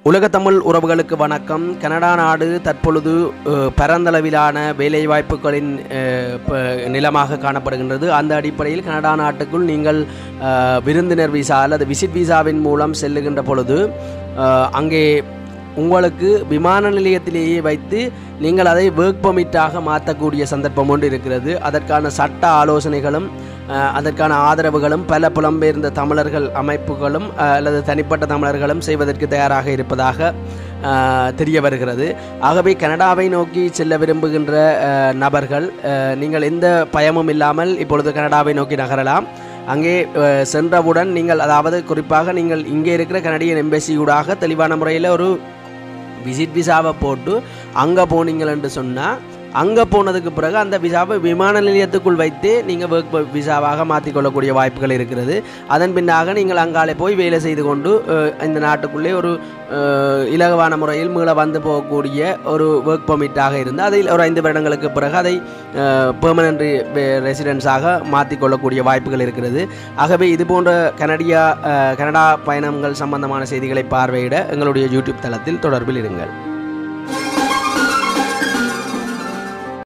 உலக தமிழ் உறவுகளுக்கு வணக்கம் கனடா நாடு தற்பொழுது அஹ், பரந்தளவிலான வேலைவாய்ப்புகளின் அஹ், ப- நிலமாக காணப்படுகின்றது அந்த அடிப்படையில் கனடா நாட்டுக்குள் நீங்கள் அஹ், விருந்தினர் விசா அல்லது விசிட் விசாவின் மூலம் செல்லுகின்ற பொழுது அஹ், அங்கே உங்களுக்கு விமான நிலையத்திலேயே வைத்து நீங்கள் அதை ஒர்க் பர்மிட்டாக மாற்றக்கூடிய சந்தர்ப்பம் ஒன்று இருக்கிறது அதற்கான சட்ட ஆலோசனைகளும் அஹ், அதற்கான ஆதரவுகளும் பல புலம்பெயர்ந்த தமிழர்கள் அமைப்புகளும் அஹ், அல்லது தனிப்பட்ட தமிழர்களும் செய்வதற்கு தயாராக இருப்பதாக அஹ், தெரிய வருகிறது ஆகவே கனடாவை நோக்கி செல்ல விரும்புகின்ற அஹ், நபர்கள் அஹ், நீங்கள் எந்த பயமும் இல்லாமல் இப்பொழுது கனடாவை நோக்கி நகரலாம் அங்கே அஹ், சென்றவுடன் நீங்கள் அதாவது குறிப்பாக நீங்கள் இங்கே இருக்கிற கனடியன் எம்பசியூடாக தெளிவான முறையில் ஒரு விசிட் விசாவை போட்டு அங்கே போனீங்கள் என்று சொன்னால் அங்கே போனதுக்கு பிறகு அந்த விசாவை விமான நிலையத்துக்குள் வைத்து நீங்கள் ஒர்க் விசாவாக மாற்றிக்கொள்ளக்கூடிய வாய்ப்புகள் இருக்கிறது அதன் பின்னாக நீங்கள் அங்காலே போய் வேலை செய்து கொண்டு அஹ், இந்த நாட்டுக்குள்ளே ஒரு அஹ், இலகுவான முறையில் மீள வந்து போகக்கூடிய ஒரு ஒர்க் பர்மிட்டாக இருந்து அதில் ஒரு ஐந்து வருடங்களுக்கு பிறகு அதை பெர்மனன்ட் ரெசிடென்ஸாக மாற்றிக்கொள்ளக்கூடிய வாய்ப்புகள் இருக்கிறது ஆகவே இது போன்ற கனடியா அஹ், கனடா பயணங்கள் சம்பந்தமான செய்திகளை பார்வையிட எங்களுடைய யூடியூப் தளத்தில் தொடர்பில் இருங்கள்